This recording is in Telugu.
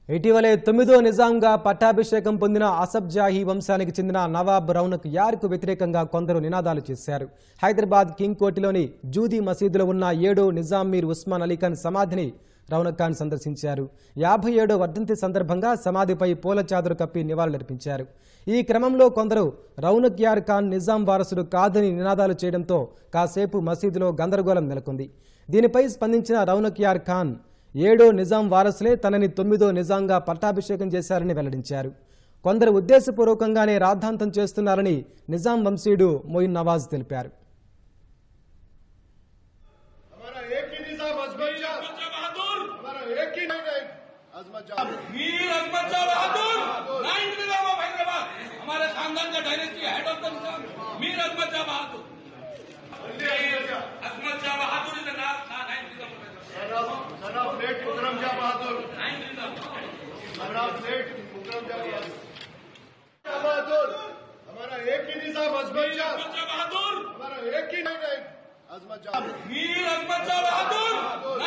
ఇటీవలే తొమ్మిదో నిజాంగా పట్టాభిషేకం పొందిన అసబ్జాహీ వంశానికి చెందిన నవాబ్ రౌనక్ యార్కు వ్యతిరేకంగా కొందరు నినాదాలు చేశారు హైదరాబాద్ కింగ్ కోటిలోని జూదీ మసీదులో ఉన్న ఏడో నిజాం మీర్ ఉస్మాన్ అలీ ఖాన్ సమాధిని రౌనక్ ఖాన్ సందర్శించారు యాభై ఏడో వర్ధంతి సందర్భంగా సమాధిపై పూల చాదరు కప్పి నివాళులర్పించారు ఈ క్రమంలో కొందరు రౌనక్ యార్ ఖాన్ నిజాం వారసుడు కాదని నినాదాలు చేయడంతో కాసేపు మసీదులో గందరగోళం నెలకొంది దీనిపై స్పందించిన రౌనక్ యార్ ఖాన్ ఏడో నిజాం వారసులే తనని తొమ్మిదో నిజాంగా పట్టాభిషేకం చేశారని వెల్లడించారు కొందరు ఉద్దేశపూర్వకంగానే రాద్ధాంతం చేస్తున్నారని నిజాం వంశీయుడు మొయిన్ నవాజ్ తెలిపారు हमारा एक ही निजाम अजमत शाह बच्चा बहादुर हमारा एक ही नहीं नहीं अजमत शाह मीर अजमत शाह बहादुर नाइन्थ निजाम ऑफ हैदराबाद हमारे खानदान का dynasty head of the Nizam Mir Azmat Shah Bahadur Azmat Shah Bahadur is the ninth Nizam of Hyderabad son of son of late Vikram Shah Bahadur ninth Nizam son of late Vikram Shah Bahadur Bahadur हमारा एक ही निजाम अजमत शाह बच्चा बहादुर हमारा एक ही नहीं नहीं अजमत शाह मीर अजमत शाह बहादुर